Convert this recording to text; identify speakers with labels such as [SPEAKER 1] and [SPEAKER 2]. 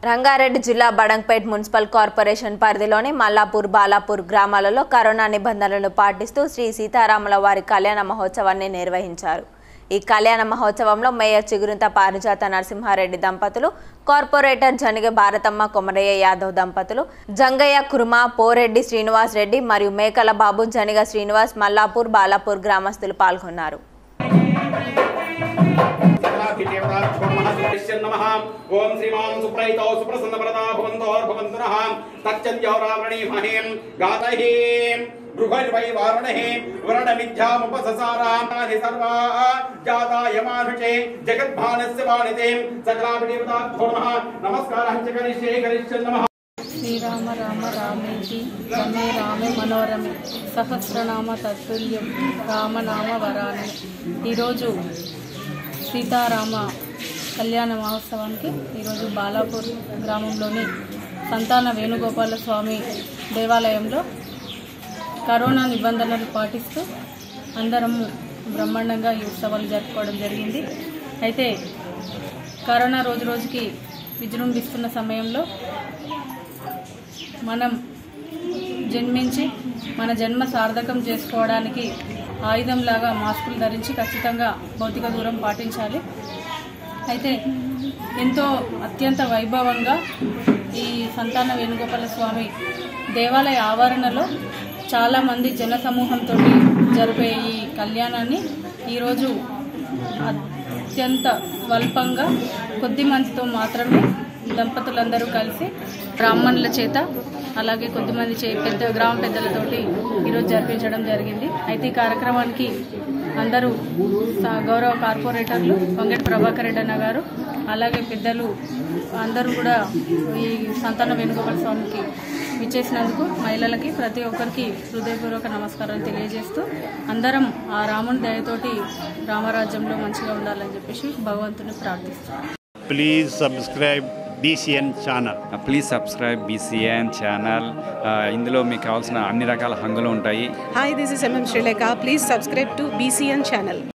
[SPEAKER 1] రంగారెడ్డి జిల్లా Badangpet municipal corporation పరిధిలోని మల్లాపూర్ బాలాపూర్ గ్రామాలలో కరోనా నిబంధనలను పాటిస్తూ శ్రీ సీతారాముల వారి కళ్యాణ మహోత్సవాన్ని నిర్వహించారు ఈ కళ్యాణ మహోత్సవంలో మేయర్ చిగురింత పారిజాత నరసింహారెడ్డి దంపతులు కార్పొరేటర్ జనిగ భారతమ్మ కొమరయ్య యాదవ్ దంపతులు జంగయ్య కుర్మా పోరెడ్డి శ్రీనివాస్ రెడ్డి మరియు మేకల బాబు జనిగ శ్రీనివాస్ మల్లాపూర్ బాలాపూర్ గ్రామస్తులు పాల్గొన్నారు
[SPEAKER 2] నమః ఓం శ్రీమాన్ సుప్రైతో సుప్రసన్నవరదా భవంతోర్భవంతునః తచ్చంద్యోరావణీమహేం గాతహీం గృహర్వై వారుణః వరణమిథ్యాముపససారాణి సర్వా జాతాయమానుషే జగద్భానస్య వాణితే సకలాభిదేవతాభ్యో నమః నమస్కారః చ కరిష్యే కరిష్యన్ నమః
[SPEAKER 3] శ్రీరామ రామ రామేతి రమే రామే మనోరమే సహస్రనామ తత్తుల్యం రామనామ వరాన్ని ఈరోజు సీతారామ కళ్యాణ మహోత్సవానికి ఈరోజు బాలాపూర్ గ్రామంలోని సంతాన వేణుగోపాల స్వామి దేవాలయంలో కరోనా నిబంధనలు పాటిస్తూ అందరము బ్రహ్మాండంగా ఈ ఉత్సవాలు జరుపుకోవడం జరిగింది అయితే కరోనా రోజు రోజుకి విజృంభిస్తున్న సమయంలో మనం జన్మించి మన జన్మ సార్థకం చేసుకోవడానికి ఆయుధంలాగా మాస్కులు ధరించి ఖచ్చితంగా భౌతిక దూరం పాటించాలి అయితే ఎంతో అత్యంత వైభవంగా ఈ సంతాన వేణుగోపాల స్వామి దేవాలయ ఆవరణలో చాలామంది జన సమూహంతో జరిపే ఈ కళ్యాణాన్ని ఈరోజు అత్యంత స్వల్పంగా కొద్ది మందితో మాత్రమే దంపతులందరూ కలిసి బ్రాహ్మణుల చేత అలాగే కొద్దిమంది చే పెద్ద గ్రామ పెద్దలతోటి ఈరోజు జరిపించడం జరిగింది అయితే ఈ కార్యక్రమానికి అందరూ స- గౌరవ కార్పొరేటర్లు వంగటి ప్రభాకర్ రెడ్డి అన్న గారు అలాగే పెద్దలు అందరూ కూడా ఈ సంతాన వేణుగోపాల స్వామికి విచ్చేసినందుకు మహిళలకి ప్రతి ఒక్కరికి హృదయపూర్వక నమస్కారాలు తెలియజేస్తూ అందరం ఆ రాముని దయతోటి రామరాజ్యంలో మంచిగా ఉండాలని చెప్పేసి భగవంతుని ప్రార్థిస్తాం
[SPEAKER 4] please subscribe BCN channel.
[SPEAKER 5] Please subscribe BCN channel ఇందులో మీకు కావాల్సిన అన్ని రకాల హంగులు ఉంటాయి
[SPEAKER 6] Hi, this is MM Sri Lanka. Please subscribe to BCN channel.